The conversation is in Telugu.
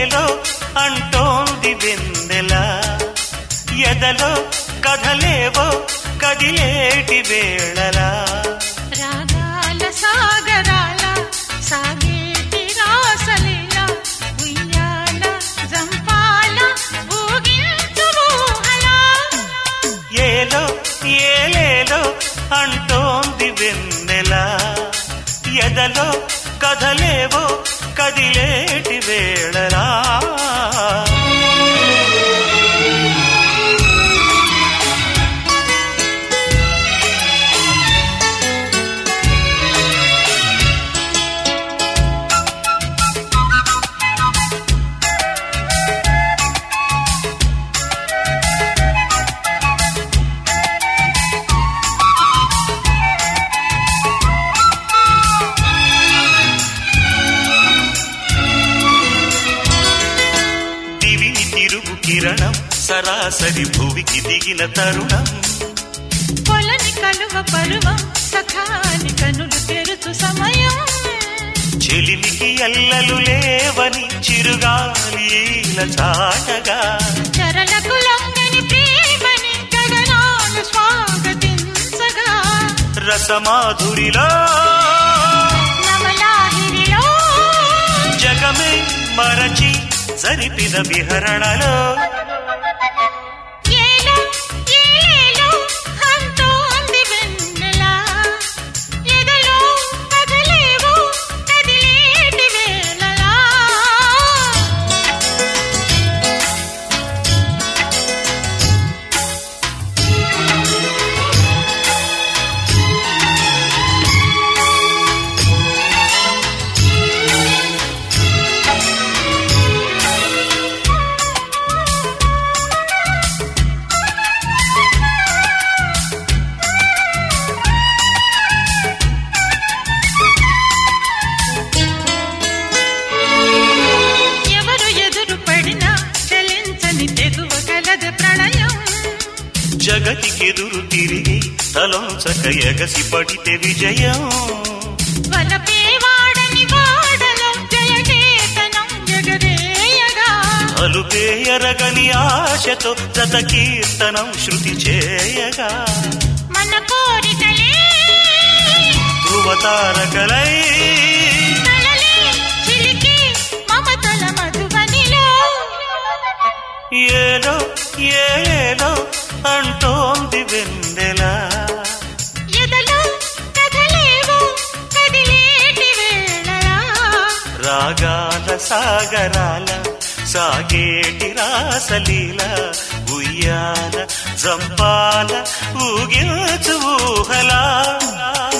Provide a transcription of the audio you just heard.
ఏలేలో అంటోంది వెన్నెల ఎదలో కథలేవో కదిలేటి వేళలా రాగాల సాగరాల సాగేటి రాసలీల ఉయ్యాల జంపాల ఊగించు ఊహల ఏలో ఏలేలో అంటోంది వెన్నెల ఎదలో కథలేవో కదిలేటి వేళలా దివిని తిరుగు కిరణం సరాసరి భూమికి దిగిన తరుణం పొలని కలువ పరువం సఖాని కనులు తెరుచు సమయం చెలిమికి ఎల్లలు లేవని చిరుగాలీల చాటగా చరలకు లొంగని ప్రేమని గగనాలు స్వాగతించగా రసమాధురిలో నవలాహిరిలో జగమే మరచి జరిపిన విహరణలో ఏలో ఏలేలో అంటోంది వెన్నెల ఎదలో కదలేవు కదిలేటి వేళలా ఎవరు ఎదురు పడినా చలించని తెగువ కలదు ప్రణయం జగతికెదురు తిరిగి తలొంచక ఎగసి పడితే విజయం వలపే వాడని వాడలో జయకేతనం జగదేయగా అలుపే ఎరగని ఆశతో జత కీర్తనం శృతి చేయగా మన కోరికలే ధృవతారకలై తలలే చిలికి మమతల మధువనిలో ఏలో ఏలో అంటోంది వెన్నెల ఎదలో కథలేవో కదిలేటి వేళలా రాగాల సాగరాల సాగేటి రాసలీల ఉయ్యాల జంపాల ఊగిల్చు ఊహలా